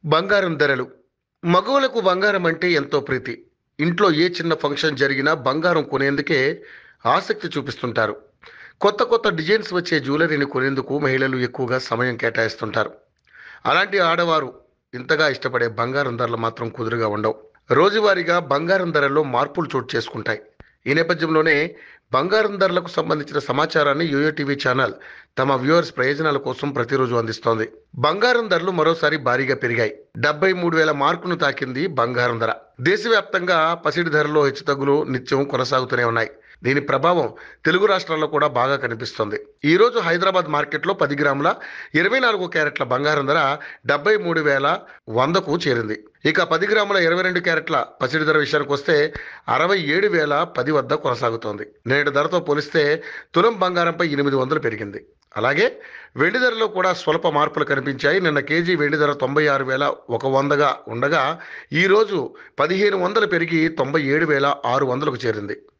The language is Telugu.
బంగారం ధరలు మగవులకు బంగారం అంటే ఎంతో ప్రీతి ఇంట్లో ఏ చిన్న ఫంక్షన్ జరిగినా బంగారం కొనేందుకే ఆసక్తి చూపిస్తుంటారు కొత్త కొత్త డిజైన్స్ వచ్చే జ్యువెలరీని కొనేందుకు మహిళలు ఎక్కువగా సమయం కేటాయిస్తుంటారు అలాంటి ఆడవారు ఇంతగా ఇష్టపడే బంగారం ధరలు మాత్రం కుదురుగా ఉండవు రోజువారీగా బంగారం ధరల్లో మార్పులు చోటు చేసుకుంటాయి ఈ నేపథ్యంలోనే బంగారం ధరలకు సంబంధించిన సమాచారాన్ని యోయో టీవీ ఛానల్ తమ వ్యూవర్స్ ప్రయోజనాల కోసం ప్రతిరోజు అందిస్తోంది బంగారం ధరలు మరోసారి భారీగా పెరిగాయి డెబ్బై మూడు వేల మార్కును తాకింది బంగారం ధర దేశవ్యాప్తంగా పసిడి ధరలో హెచ్చుతగ్గులు నిత్యం కొనసాగుతూనే ఉన్నాయి దీని ప్రభావం తెలుగు రాష్ట్రాల్లో కూడా బాగా కనిపిస్తోంది ఈ రోజు హైదరాబాద్ మార్కెట్లో పది గ్రాముల ఇరవై నాలుగు క్యారెట్ల బంగారం ధర డెబ్బై మూడు వేల వందకు చేరింది ఇక పది గ్రాముల ఇరవై రెండు క్యారెట్ల పసిడి ధర విషయానికి వస్తే అరవై ఏడు వేల పది వద్ద కొనసాగుతోంది నేటి ధరతో పోలిస్తే తులం బంగారంపై ఎనిమిది వందలు పెరిగింది అలాగే వెండి ధరలో కూడా స్వల్ప మార్పులు కనిపించాయి నిన్న కేజీ వెండి ధర తొంభై ఆరు వేల ఒక వందగా ఉండగా ఈరోజు పదిహేను వందలు పెరిగి తొంభై ఏడు వేల ఆరు వందలకు చేరింది